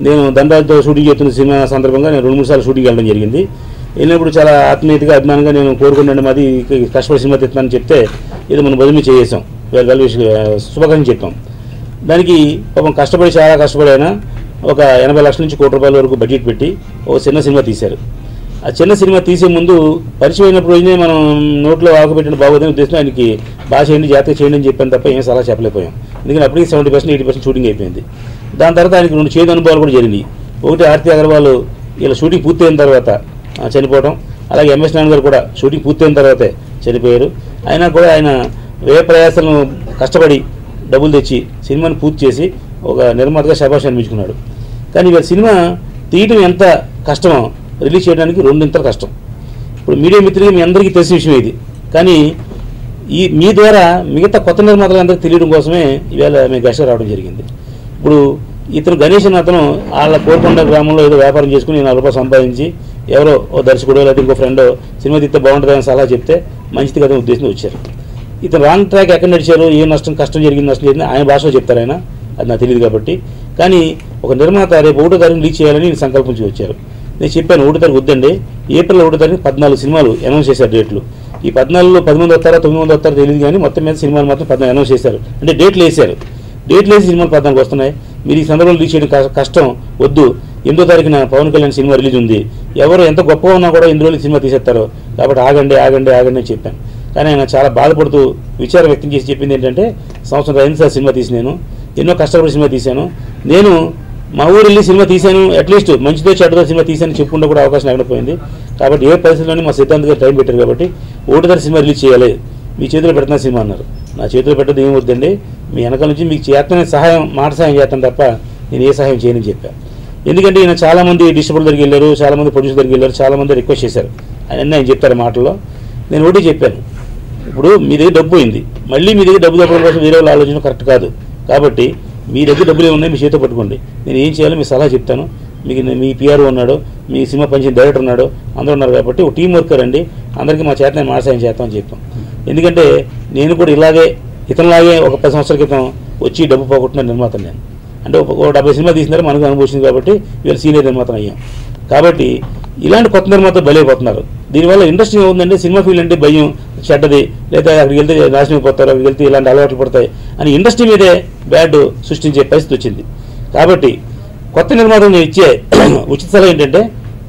నేను దండాలతో షూటింగ్ చేస్తున్న సినిమా సందర్భంగా నేను రెండు మూడు సార్లు షూటింగ్ వెళ్ళడం జరిగింది వెళ్ళినప్పుడు చాలా ఆత్మీయతగా అభిమానంగా నేను కోరుకున్నాను మాది కష్టపడి సినిమా తెస్తున్నానని చెప్తే ఏదో మనం బదిలీ చేసాం వెల్ విష్ శుభాకాంక్షలు చెప్పాం దానికి పాపం కష్టపడి చాలా కష్టపడి అయినా ఒక ఎనభై లక్షల నుంచి కోటి రూపాయల వరకు బడ్జెట్ పెట్టి ఒక చిన్న సినిమా తీశారు ఆ చిన్న సినిమా తీసే ముందు పరిచయం అయినప్పుడు రోజునే మనం నోట్లో ఆకుపెట్టిన బాగోదని ఉద్దేశం ఆయనకి భాష చేయండి జాతక చేయండి అని చెప్పాను తప్ప ఏం సలహా చెప్పలేకపోయాం ఎందుకంటే అప్పటికి seventy percent eighty percent shooting అయిపోయింది దాని తర్వాత ఆయనకి రెండు చేదు అనుభవాలు కూడా జరిగినాయి ఒకటి ఆర్తి అగర్వాల్ ఇలా షూటింగ్ పూర్తయిన తర్వాత ఆ, చనిపోవడం అలాగే ఎంఎస్ నాయుడు గారు కూడా షూటింగ్ పూర్తయిన తర్వాతే చనిపోయారు అయినా కూడా ఆయన వ్యయ ప్రయాసాలను కష్టపడి డబ్బులు తెచ్చి సినిమాని పూర్తి చేసి ఒక నిర్మాతగా శభాష్ అనిపించుకున్నాడు కానీ ఇవాళ సినిమా తీయడం ఎంత కష్టమో రిలీజ్ చేయడానికి రెండింతలు కష్టం ఇప్పుడు మీడియా మిత్రులుగా మీ అందరికీ తెలిసిన విషయం ఇది కానీ ఈ మీ ద్వారా మిగతా కొత్త నిర్మాతలందరికీ తెలియడం కోసమే ఈవేళ మేము గెస్ట్ రావడం జరిగింది ఇప్పుడు ఇతను గణేష్ అనే అతను వాళ్ళ కోరుకొండ గ్రామంలో ఏదో వ్యాపారం చేసుకుని నాలుగు రూపాయలు సంపాదించి ఎవరో ఓ దర్శకుడో లేకపోతే ఇంకో ఫ్రెండో సినిమా తీస్తే బాగుంటుందని సలహా చెప్తే మంచిది కదా ఉద్దేశంతో వచ్చారు ఇతను రాంగ్ ట్రాక్ ఎక్కడ నడిచారు ఏ నష్టం కష్టం జరిగింది నష్టం జరిగింది ఆయన భాషలో చెప్తారు ఆయన అది నాకు తెలియదు కాబట్టి కానీ ఒక నిర్మాత రేపు ఒకటో తారీఖు లీక్ చేయాలని నేను సంకల్పించి వచ్చారు నేను చెప్పాను ఒకటో తారీఖు వద్దండి ఏప్రిల్ ఒకటో తారీఖు పద్నాలుగు సినిమాలు అనౌన్స్ చేశారు డేట్లు ఈ పద్నాలుగులో పది మంది వస్తారో తొమ్మిది మంది వస్తారో తెలియదు కానీ మొత్తం మీద సినిమాలు మాత్రం పద్నాలుగు అనౌన్స్ చేశారు అంటే డేట్లు వేశారు డేట్లు వేసి సినిమాలు పద్నాలుగు వస్తున్నాయి మీరు ఈ సందర్భంలో రిలీజ్ చేయడం కష్ట- కష్టం వద్దు ఎనిమిదో తారీఖున పవన్ కళ్యాణ్ సినిమా రిలీజ్ ఉంది ఎవరు ఎంత గొప్పగా ఉన్నా కూడా ఇందులో సినిమా తీసేస్తారు కాబట్టి ఆగండి ఆగండి ఆగండి అని చెప్పాను కానీ ఆయన చాలా బాధపడుతూ విచారం వ్యక్తం చేసి చెప్పింది ఏంటంటే సంవత్సరం అయింది సార్ సినిమా తీసి నేను ఎన్నో కష్టపడి సినిమా తీశాను నేను మా ఊరు వెళ్ళి సినిమా తీశాను అట్లీస్ట్ మంచిదో చెడ్డదో సినిమా తీశాను చెప్పుకుంటూ కూడా అవకాశం లేకపోయింది కాబట్టి ఏ పరిస్థితుల్లోనే మా సిద్ధాంత్ గారు టైం పెట్టారు కాబట్టి ఒకటిసారి సినిమా రిలీజ్ చేయాలి మీ చేతిలో పెడుతున్న సినిమా అన్నారు నా చేతిలో పెట్టదు ఏం వద్దండి మీ వెనకాల నుంచి మీకు చేతనే సహాయం మాట సహాయం చేస్తాను తప్ప నేను ఏ సహాయం చేయనని చెప్పాను ఎందుకంటే ఈయన చాలా మంది డిస్ట్రిబ్యూటర్ దగ్గరికి వెళ్ళారు చాలా మంది ప్రొడ్యూసర్ దగ్గరికి వెళ్ళారు చాలా మంది రిక్వెస్ట్ చేశారు ఆయన ఆయన చెప్తారు మాటల్లో నేను ఒకటి చెప్పాను ఇప్పుడు మీ దగ్గర డబ్బు పోయింది మళ్ళీ మీ దగ్గర డబ్బు తప్పడం కోసం వేరే వాళ్ళు ఆలోచన కరెక్ట్ కాదు కాబట్టి మీ దగ్గర డబ్బులు ఏమున్నాయి మీ చేతితో పట్టుకోండి నేను ఏం చేయాలో మీ సలహా చెప్తాను మీకు నేను- మీ పిఆర్ ఉన్నాడు మీ సినిమా పంచిన డైరెక్టర్ ఉన్నాడు అందరూ ఉన్నారు కాబట్టి ఒక టీం వర్కర్ అండి అందరికీ మా చేత నేను మాసాయం చేస్తామని చెప్పాం ఎందుకంటే నేను కూడా ఇలాగే ఇతనిలాగే ఒక పది సంవత్సరాల క్రితం వచ్చి డబ్బు పోగొట్టిన నిర్మాతను నేను అంటే ఒక ఒక డెబ్బై సినిమా తీసినారు మనకు అనుభవించింది కాబట్టి వీళ్ళు సీనియర్ నిర్మాత అయ్యాం కాబట్టి ఇలాంటి కొత్త నిర్మాత బలైపోతున్నారు దీనివల్ల ఇండస్ట్రీ ఏముందంటే సినిమా ఫీల్డ్ అంటే భయం చెడ్డది లేదా అక్కడికి వెళ్తే నాశనం అయిపోతారు అక్కడికి వెళ్తే ఇలాంటి అలవాట్లు పడతాయి అని ఇండస్ట్రీ మీదే బ్యాడ్ సృష్టించే పరిస్థితి వచ్చింది కాబట్టి కొత్త నిర్మాతలు నేను ఇచ్చే ఉచిత సలహా ఏంటంటే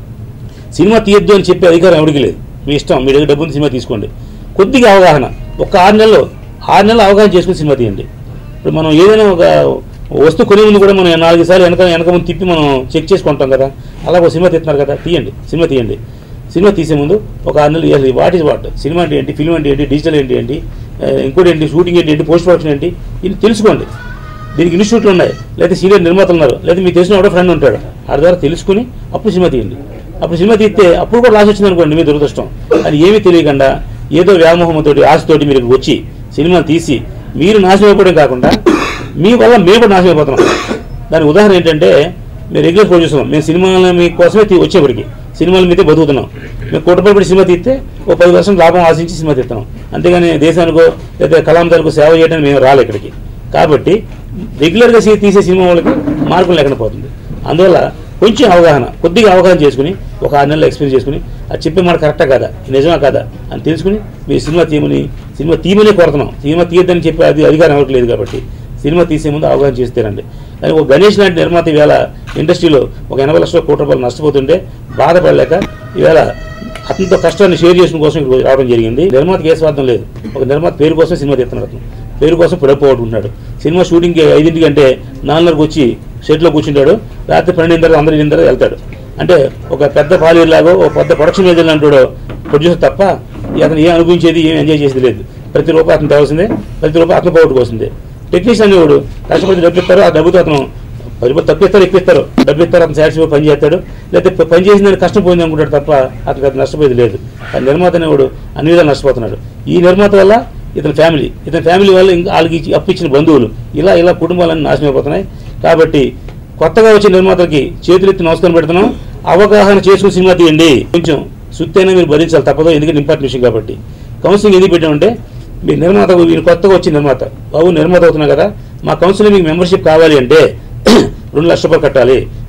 సినిమా తీయొద్దు అని చెప్పే అధికారం ఎవరికి లేదు మీ ఇష్టం మీ దగ్గర డబ్బుని సినిమా తీసుకోండి కొద్దిగా అవగాహన ఒక ఆరు నెలలు ఆరు నెలలు అవగాహన చేసుకుని సినిమా తీయండి ఇప్పుడు మనం ఏదైనా ఒక వస్తువు కొనే ముందు కూడా మనం నాలుగు సార్లు వెనక వెనక ముందు తిప్పి మనం చెక్ చేసుకుంటాం కదా అలా ఒక సినిమా తీస్తున్నారు కదా తీయండి సినిమా తీయండి సినిమా తీసే ముందు ఒక ఆరు నెలలు వాట్ ఈజ్ వాట్ సినిమా అంటే ఏంటి ఫిల్మ్ అంటే ఏంటి డిజిటల్ ఏంటి ఏంటి ఆ, ఇంకోటి ఏంటి షూటింగ్ ఏంటి ఏంటి పోస్ట్ ప్రొడక్షన్ ఏంటి ఇది తెలుసుకోండి దీనికి ఇన్స్టిట్యూట్లు ఉన్నాయి లేదా సీనియర్ నిర్మాతలు ఉన్నారు లేదా మీకు తెలిసిన ఒకటో ఫ్రెండ్ ఉంటాడు ఆ ద్వారా తెలుసుకుని అప్పుడు సినిమా తీయండి అప్పుడు సినిమా తీస్తే అప్పుడు కూడా లాస్ వచ్చింది అనుకోండి మీ దురదృష్టం అది ఏమీ తెలియకుండా ఏదో వ్యామోహంతో ఆశతోటి మీరు ఇక్కడికి వచ్చి సినిమా తీసి మీరు నాశనం అయిపోవడం కాకుండా మీ వల్ల మేము కూడా నాశనం అయిపోతున్నాం దానికి ఉదాహరణ ఏంటంటే మేము రెగ్యులర్ ప్రొడ్యూసర్ మేము సినిమాలు మీకోసమే తీ- వచ్చేప్పటికి సినిమాల మీదే బతుకుతున్నాం మేము కోటి రూపాయలు పెట్టి సినిమా తీస్తే ఓ పది పర్సెంట్ లాభం ఆశించి సినిమా తీస్తున్నాం అంతేగాని దేశానికో లేదా కళాంతరాలకు సేవ చేయడానికి మేము రాలే ఇక్కడికి కాబట్టి రెగ్యులర్గా సీ- తీసే సినిమా వాళ్ళకి మార్కులు లేకుండా పోతుంది అందువల్ల కొంచెం అవగాహన కొద్దిగా అవగాహన చేసుకుని ఒక ఆరు నెలలు ఎక్స్పీరియన్స్ చేసుకుని అది చెప్పే మాట కరెక్టా కాదా నిజమా కాదా అని తెలుసుకుని మీరు సినిమా తీయమని సినిమా తీయమనే కోరుతున్నాం సినిమా తీయద్దని చెప్పే అది అధికారం ఎవరికి లేదు కాబట్టి సినిమా తీసే ముందు అవగాహన చేస్తేనండి కానీ ఒక గణేష్ లాంటి నిర్మాత ఈవేళ ఇండస్ట్రీలో ఒక ఎనభై లక్షల కోట్ల రూపాయలు నష్టపోతుంటే బాధపడలేక ఈవేళ అతనితో కష్టాన్ని షేర్ చేసుకునే కోసం ఇక్కడికి రావడం జరిగింది నిర్మాతకి ఏ స్వార్థం లేదు ఒక నిర్మాత పేరు కోసం సినిమా తీస్తున్నాడు అతను పేరు కోసం పిడపోగొట్టుకుంటున్నాడు సినిమా షూటింగ్కి ఐదింటికి అంటే నాలుగున్నరకు వచ్చి సెట్లో కూర్చుంటాడు రాత్రి పన్నెండు తర్వాత అందరి తర్వాత వెళ్తాడు అంటే ఒక పెద్ద పాలీర్ లాగో ఒక పెద్ద ప్రొడక్షన్ మేజర్ అంటాడో ప్రొడ్యూసర్ తప్ప అతను ఏం అనుభవించేది ఏం ఎంజాయ్ చేసేది లేదు ప్రతి రూపాయి అతను తేవాల్సిందే ప్రతి రూపాయి అతను పోగొట్టుకోవాల్సిందే టెక్నీషియన్ అనేవాడు కష్టపడి డబ్బు ఇస్తారు ఆ డబ్బుతో అతను పది రూపాయలు తక్కువ ఇస్తారు ఎక్కువ ఇస్తారు డబ్బు ఇస్తారు అతను సాటిస్ఫై పని చేస్తాడు లేకపోతే పని చేసిన దానికి కష్టం పోయింది అనుకుంటాడు తప్ప అతనికి అది నష్టపోయేది లేదు ఆ నిర్మాత అనేవాడు అన్ని విధాలు నష్టపోతున్నాడు ఈ నిర్మాత వల్ల ఇతని ఫ్యామిలీ ఇతని ఫ్యామిలీ వల్ల ఇంకా వాళ్ళకి ఇచ్చి- అప్పు ఇచ్చిన బంధువులు ఇలా ఇలా కుటుంబాలన్నీ నాశనం అయిపోతున్నాయి కాబట్టి కొత్తగా వచ్చే నిర్మాతలకి చేతులెత్తి నమస్కారం పెడుతున్నాం అవగాహన చేసుకుని సినిమా తీయండి కొంచెం సుత్తైనా మీరు భరించాలి తప్పదు ఎందుకంటే ఇంపార్టెంట్ విషయం కాబట్టి కౌన్సిలింగ్ ఎందుకు పెట్టామంటే మీరు నిర్మాత మీరు కొత్తగా వచ్చిన నిర్మాత బాబు నిర్మాత అవుతున్నా కదా మా కౌన్సిలింగ్ మీకు మెంబర్షిప్ కావాలి అంటే రెండు లక్షల రూపాయలు కట్టాలి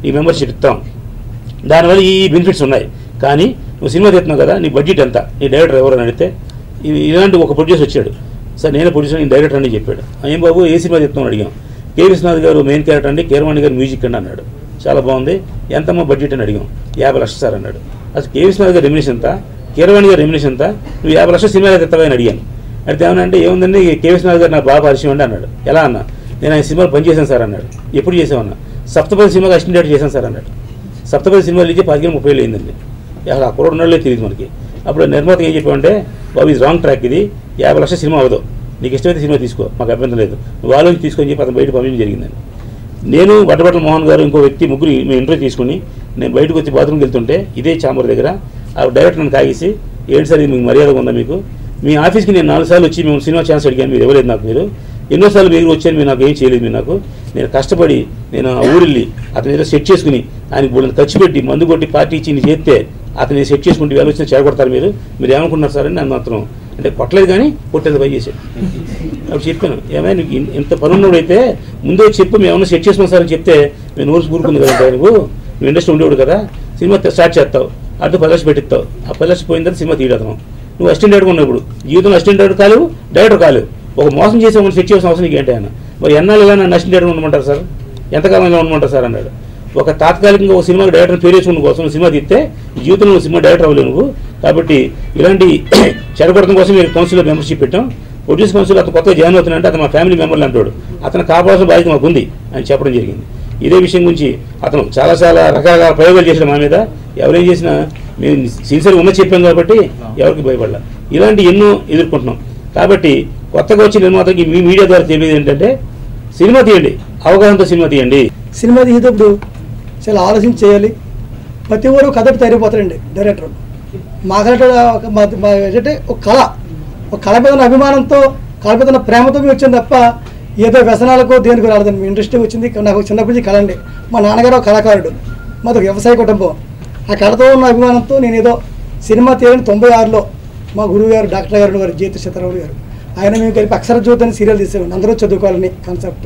ఈ మెంబర్షిప్ ఇస్తాం దానివల్ల ఈ బెనిఫిట్స్ ఉన్నాయి కానీ నువ్వు సినిమా తీస్తున్నావు కదా నీ బడ్జెట్ ఎంత నీ డైరెక్టర్ ఎవరు అని అడిగితే ఇ- ఇలాంటి ఒక ప్రొడ్యూసర్ వచ్చాడు సార్ నేనే ప్రొడ్యూసర్ నేను డైరెక్టర్ అని చెప్పాడు "ఆ, ఏం బాబు ఏ సినిమా చెప్తామని అడిగాం కే విశ్వనాథ్ గారు మెయిన్ క్యారెక్టర్ అండి కీరవాణి గారు మ్యూజిక్ అండి అన్నాడు చాలా బాగుంది ఎంతమ్మా బడ్జెట్ అని అడిగాం యాభై లక్షలు సార్ అన్నాడు అసలు కే విశ్వనాథ్ గారు రెమ్యునేషన్ ఎంత కీరవాణి గారు రెమ్యునేషన్ ఎంత నువ్వు యాభై లక్షలు సినిమా తెస్తావా అని అడిగాను అయితే ఏమనంటే ఏముందండి కే విశ్వనాథ్ గారు నాకు బాగా పరిచయం అండి అన్నాడు ఎలా అన్నా నేను ఆయన సినిమాలు పనిచేశాను సార్ అన్నాడు ఎప్పుడు చేసామన్నా సప్తపది సినిమాకి అసిస్టెంట్ డైరెక్టర్ చేశాను సార్ అన్నాడు సప్తపది సినిమాలు ఇచ్చి పదిహేను ముప్పై వేలు అయిందండి అసలు ఆ కుర్రోడు ఉన్నాళ్ళే తెలియదు మనకి అప్పుడు నిర్మాత ఏం చెప్పామంటే బాబు ఇది రాంగ్ ట్రాక్ ఇది యాభై లక్షల సినిమా అవ్వదు నీకు ఇష్టమైతే సినిమా తీసుకో మాకు అభ్యంతరం లేదు నువ్వు ఆలోచించి తీసుకొని చెప్పి అతను బయట పంపించడం జరిగిందండి నేను బట్టబట్టల మోహన్ గారు ఇంకో వ్యక్తి ముగ్గురు మేము ఇంటర్వ్యూ తీసుకుని నేను బయటకు వచ్చి బాత్రూమ్కి వెళ్తుంటే ఇదే చాంబర్ దగ్గర ఆ డైరెక్టర్ నన్ను కాగేసి ఏంటి సార్ ఇది మీకు మర్యాద ఉందా మీకు మీ ఆఫీస్కి నేను నాలుగు సార్లు వచ్చి మేము సినిమా ఛాన్స్ అడిగాను మీరు ఇవ్వలేదు నాకు మీరు ఎన్నోసార్లు మీరు వచ్చారు మీరు నాకు ఏం చేయలేదు మీరు నాకు నేను కష్టపడి నేను ఆ ఊరెళ్ళి అతని ఏదో సెట్ చేసుకుని ఆయనకి బోళ్ళని ఖర్చు పెట్టి మందు కొట్టి పార్టీ ఇచ్చి నేను చేస్తే అతన్ని సెట్ చేసుకుంటే వేలు వచ్చిన చేరగొడతారు మీరు మీరు ఏమనుకున్నారు సార్ అని నన్ను మాత్రం అంటే కొట్టలేదు కానీ కొట్టేది పై చేశాడు అప్పుడు చెప్పాను ఏమైనా నీకు ఇన్- ఇంత పనున్నోడు అయితే ముందే చెప్పు మేము ఏమన్నా సెట్ చేసుకున్నాం సార్ అని చెప్తే మేము నోరు కూరుకుంది కదా నువ్వు నువ్వు ఇండస్ట్రీ ఉండేవాడు కదా సినిమా త- స్టార్ట్ చేస్తావు అటు పది లక్షలు పెట్టిస్తావు ఆ పది లక్షలు పోయిన తర్వాత సినిమా తీయడం నువ్వు అసిస్టెంట్ డైరెక్టర్ ఉన్నప్పుడు జీవితంలో అసిస్టెంట్ డైరెక్టర్ కాలేవు డైరెక్టర్ కాలేవు ఒక మోసం చేసే వాళ్ళు సెట్ చేసిన అవసరం నీకు ఏంటి ఆయన మరి ఎన్నాళ్ళు ఇలా నన్ను అసిస్టెంట్ డైరెక్టర్ ఉండమంటారు సార్ ఎంతకాలం ఇలా ఉండమంటారు సార్ అన్నాడు ఒక తాత్కాలికంగా ఒక సినిమా డైరెక్టర్ పేరు వేసుకున్న కోసం నువ్వు సినిమా తీస్తే జీవితంలో నువ్వు సినిమా డైరెక్టర్ అవ్వలేవు నువ్వు కాబట్టి ఇలాంటి చెడగొట్టడం కోసం మేము కౌన్సిల్లో మెంబర్షిప్ పెట్టాం ప్రొడ్యూస్ కౌన్సిల్ అతను కొత్తగా జాయిన్ అవుతున్నాడంటే అతను మా ఫ్యామిలీ మెంబర్లు అంటాడు అతను కాపాడాల్సిన బాధ్యత మాకు ఉంది అని చెప్పడం జరిగింది ఇదే విషయం గురించి అతను చాలా చాలా రకరకాల ప్రయోగాలు చేసిన మా మీద ఎవరేం చేసినా మేము సిన్సియర్గా ఉన్న చెప్పాం కాబట్టి ఎవరికి భయపడాల ఇలాంటి ఎన్నో ఎదుర్కొంటున్నాం కాబట్టి కొత్తగా వచ్చిన నిర్మాతకి మీ మీడియా ద్వారా తెలియదు ఏంటంటే సినిమా తీయండి అవగాహనతో సినిమా తీయండి సినిమా తీసేటప్పుడు చాలా ఆలోచించి చేయాలి ప్రతి ఒక్కరు కథ తయారైపోతారండి డైరెక్టర్ మాకంటే ఒక మా మా ఏంటంటే ఒక కళ ఒక కళ మీద ఉన్న అభిమానంతో కళ మీద ఉన్న ప్రేమతో మేము వచ్చింది తప్ప ఏదో వ్యసనాలకు దేనికి రాలేదండి మీ ఇండస్ట్రీ వచ్చింది నాకు చిన్నప్పటి నుంచి కళ అండి మా నాన్నగారు ఒక కళాకారుడు మాది ఒక వ్యవసాయ కుటుంబం ఆ కళతో ఉన్న అభిమానంతో నేను ఏదో సినిమా తీయని తొంభై ఆరులో మా గురువు గారు డాక్టర్ గారు గారు జ్యోతి సీతారాములు గారు ఆయన మేము కలిపి అక్షర జ్యోతి అని సీరియల్ తీసేవాడిని అందరూ చదువుకోవాలని కాన్సెప్ట్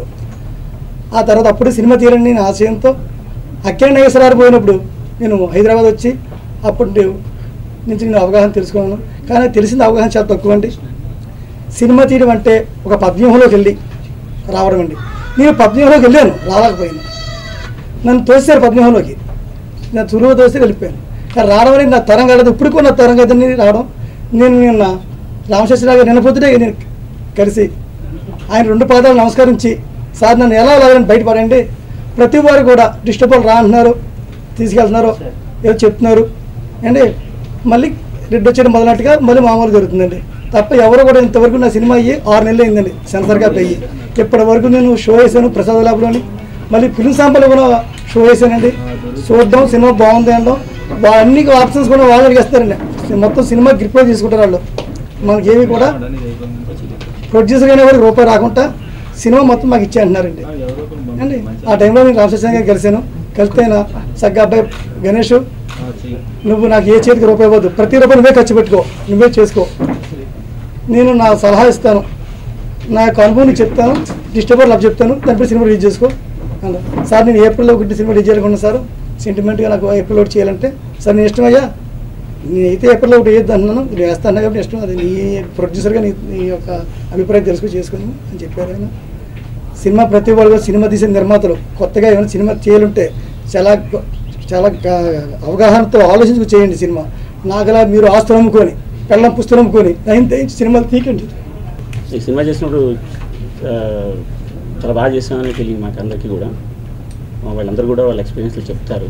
ఆ తర్వాత అప్పుడు సినిమా తీయాలని నేను ఆశయంతో అక్కిన నాగేశ్వరరావు పోయినప్పుడు నేను హైదరాబాద్ వచ్చి అప్పుడు నుంచి నేను అవగాహన తెలుసుకున్నాను కానీ తెలిసిన అవగాహన చాలా తక్కువ అండి సినిమా తీయడం అంటే ఒక పద్యంలోకి వెళ్ళి రావడం అండి నేను పద్యంలోకి వెళ్ళాను రాలేకపోయాను నన్ను తోసారు పద్మంలోకి నేను చురువు తోసి వెళ్ళిపోయాను కానీ రావడం అనేది నా తరం కాలేదు ఇప్పుడు కూడా నా తరం కదండి రావడం నేను నిన్న రామశేషరావు గారు నిన్న పొద్దుటే నేను కలిసి ఆయన రెండు పాదాలు నమస్కరించి సార్ నన్ను ఎలా వెళ్ళాలని బయటపడండి ప్రతి వారు కూడా డిస్టర్బ్ రా అంటున్నారు తీసుకెళ్తున్నారు ఏదో చెప్తున్నారు అండి మళ్ళీ రెడ్ వచ్చేయడం మొదలన్నట్టుగా మళ్ళీ మామూలు జరుగుతుందండి తప్ప ఎవరు కూడా ఇంతవరకు నా సినిమా అయ్యి ఆరు నెలలు అయిందండి సెన్సర్గా అయ్యి ఇప్పటి వరకు నేను షో వేసాను ప్రసాద్ ల్యాబ్లోని మళ్ళీ ఫిలిం శాంపుల్ కూడా షో వేసానండి చూడడం సినిమా బాగుంది అనడం వా- అన్ని ఆప్షన్స్ కూడా వాళ్ళు అడిగేస్తారండి మొత్తం సినిమా గ్రిప్లో తీసుకుంటారు వాళ్ళు మనకేమి కూడా ప్రొడ్యూసర్ అయినా కూడా రూపాయి రాకుండా సినిమా మొత్తం మాకు ఇచ్చే అంటున్నారండి అండి ఆ టైంలో నేను రామశేషన్ గారు కలిశాను కలిస్తే నా సగ్గా అబ్బాయి గణేష్ నువ్వు నాకు ఏ చేతికి రూపాయి ఇవ్వద్దు ప్రతి రూపాయి నువ్వే ఖర్చు పెట్టుకో నువ్వే చేసుకో నేను నా సలహా ఇస్తాను నా యొక్క అనుభవం నీకు చెప్తాను డిస్టర్బర్ లవ్ చెప్తాను దానిపై సినిమా రిలీజ్ చేసుకో అన్నా సార్ నేను ఏప్రిల్లో ఒకటి సినిమా రిలీజ్ చేయాలనుకున్నా సార్ సెంటిమెంట్గా నాకు ఏప్రిల్ ఒకటి చేయాలంటే సార్ నేను ఇష్టమయ్యా నేనైతే ఏప్రిల్లో ఒకటి వేయద్దు అంటున్నాను నేను వేస్తాను కాబట్టి ఇష్టం అది నీ ప్రొడ్యూసర్గా నీ నీ యొక్క అభిప్రాయం తెలుసుకుని చేసుకుని అని చెప్పారు ఆయన సినిమా ప్రతి వాళ్ళు కూడా సినిమా తీసే నిర్మాతలు కొత్తగా ఏమైనా సినిమా చేయాలంటే చాలా గొ- చాలా గా- అవగాహనతో ఆలోచించుకు చేయండి సినిమా నాగలా మీరు ఆస్తులు అమ్ముకొని పెళ్ళం పుస్తకం అమ్ముకొని నైన్ తెచ్చి సినిమాలు తీకండి ఈ సినిమా చేసినప్పుడు ఆ, చాలా బాగా చేసామని ఫీలింగ్ మాకు అందరికీ కూడా ఆ, వాళ్ళందరూ కూడా వాళ్ళ ఎక్స్పీరియన్స్లు చెప్తారు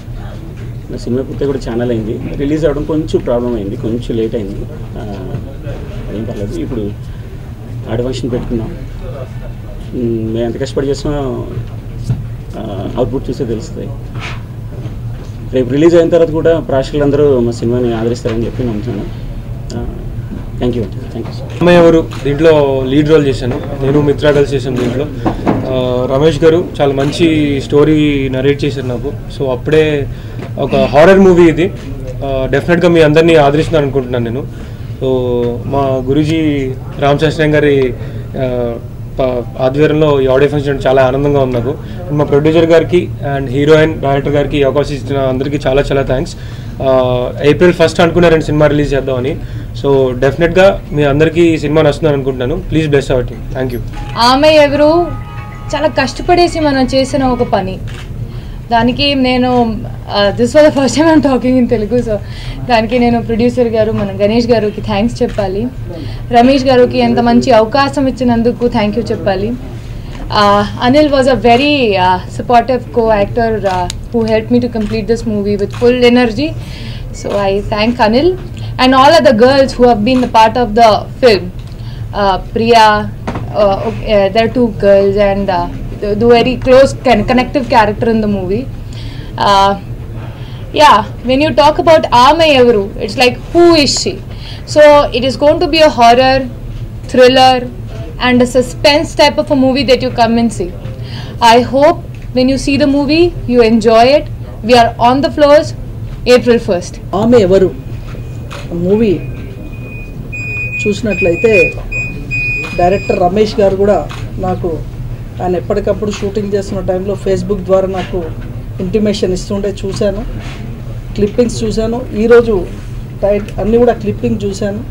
నా సినిమా పూర్తి కూడా ఛానల్ అయింది రిలీజ్ అవ్వడం కొంచెం ప్రాబ్లం అయింది కొంచెం లేట్ అయింది ఆ, ఏం పర్లేదు ఇప్పుడు ఆడి ఫంక్షన్ పెట్టుకున్నాం ఉమ్, మేము ఎంత కష్టపడి చేసినా అవుట్పుట్ చూస్తే తెలుస్తుంది రేపు రిలీజ్ అయిన తర్వాత కూడా ప్రేక్షకులందరూ మా సినిమాని ఆదరిస్తారని చెప్పి నమ్ముతున్నాను thank you thank you sir అమ్మాయి ఎవరు దీంట్లో లీడ్ రోల్ చేశాను నేను మిత్రా కలిసి చేశాను దీంట్లో ఆ, రమేష్ గారు చాలా మంచి స్టోరీ నరేట్ చేశారు నాకు సో అప్పుడే ఒక హారర్ మూవీ ఇది డెఫినెట్గా మీ అందరినీ ఆదరిస్తున్నాను అనుకుంటున్నాను నేను సో మా గురూజీ రామశాస్త్రం గారి ఆ, ప- ఆధ్వర్యంలో ఈ ఆడియో ఫంక్షన్ చాలా ఆనందంగా ఉంది నాకు మా ప్రొడ్యూసర్ గారికి అండ్ హీరోయిన్ డైరెక్టర్ గారికి ఈ అవకాశం ఇచ్చిన అందరికీ చాలా చాలా థ్యాంక్స్ ఏప్రిల్ ఫస్ట్ అనుకున్నారండి సినిమా రిలీజ్ చేద్దామని సో డెఫినెట్గా మీ అందరికీ ఈ సినిమా నచ్చుతుందని అనుకుంటున్నాను please bless our team thank you ఆమె ఎవరు చాలా కష్టపడేసి మనం చేసిన ఒక పని దానికి నేను this was the first time I'm talking in Telugu so దానికి నేను ప్రొడ్యూసర్ గారు మన గణేష్ గారికి థ్యాంక్స్ చెప్పాలి రమేష్ గారికి ఎంత మంచి అవకాశం ఇచ్చినందుకు థ్యాంక్ యూ చెప్పాలి Anil was a very supportive co actor who help me to complete this movie with full energy so I thank Anil and all are the girls who have been the part of the film uh, Priya, uh, okay, uh, there are two girls and uh, the, the very close kind connective character in the movie. Uh, yeah, when you talk about Ame Evaru, it's like who is she? So it is going to be a horror, thriller, and a suspense type of a movie that you come and see. I hope when you see the movie, you enjoy it. We are on the floors April 1st. ఆమె ఎవరు movie చూసినట్లయితే director Ramesh గారు కూడా నాకు ఆయన ఎప్పటికప్పుడు shooting చేస్తున్న టైంలో ఫేస్బుక్ ద్వారా నాకు ఇంటిమేషన్ ఇస్తుంటే చూశాను క్లిప్పింగ్స్ చూశాను ఈరోజు టైట్ అన్నీ కూడా క్లిప్పింగ్ చూశాను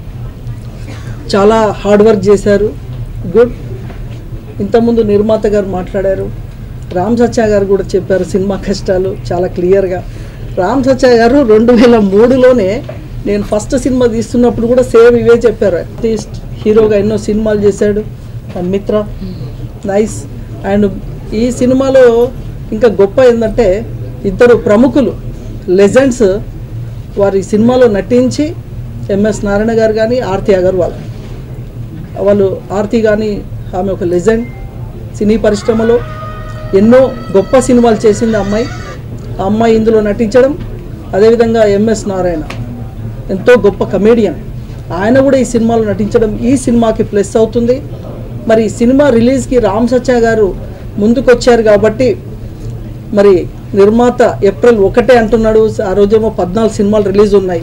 చాలా హార్డ్ వర్క్ చేశారు గుడ్ ఇంతకుముందు నిర్మాత గారు మాట్లాడారు రామ్ సత్య గారు కూడా చెప్పారు సినిమా కష్టాలు చాలా క్లియర్గా రామ్ సత్య గారు రెండు వేల మూడులోనే నేను ఫస్ట్ సినిమా తీస్తున్నప్పుడు కూడా సేమ్ ఇవే చెప్పారు ఆర్టిస్ట్ హీరోగా ఎన్నో సినిమాలు చేశాడు అండ్ మిత్ర నైస్ అండ్ ఈ సినిమాలో ఇంకా గొప్ప ఏంటంటే ఇద్దరు ప్రముఖులు లెజెండ్స్ వారి సినిమాలో నటించి ఎంఎస్ నారాయణ గారు కానీ ఆర్తి అగర్వాల్ వాళ్ళు ఆర్తి కానీ ఆమె ఒక లెజెండ్ సినీ పరిశ్రమలో ఎన్నో గొప్ప సినిమాలు చేసింది ఆ అమ్మాయి ఆ అమ్మాయి ఇందులో నటించడం అదేవిధంగా ఎంఎస్ నారాయణ ఎంతో గొప్ప కమేడియన్ ఆయన కూడా ఈ సినిమాలో నటించడం ఈ సినిమాకి ప్లస్ అవుతుంది మరి ఈ సినిమా రిలీజ్కి రామ్ సత్య గారు ముందుకొచ్చారు కాబట్టి మరి నిర్మాత ఏప్రిల్ ఒకటే అంటున్నాడు ఆ రోజేమో పద్నాలుగు సినిమాలు రిలీజ్ ఉన్నాయి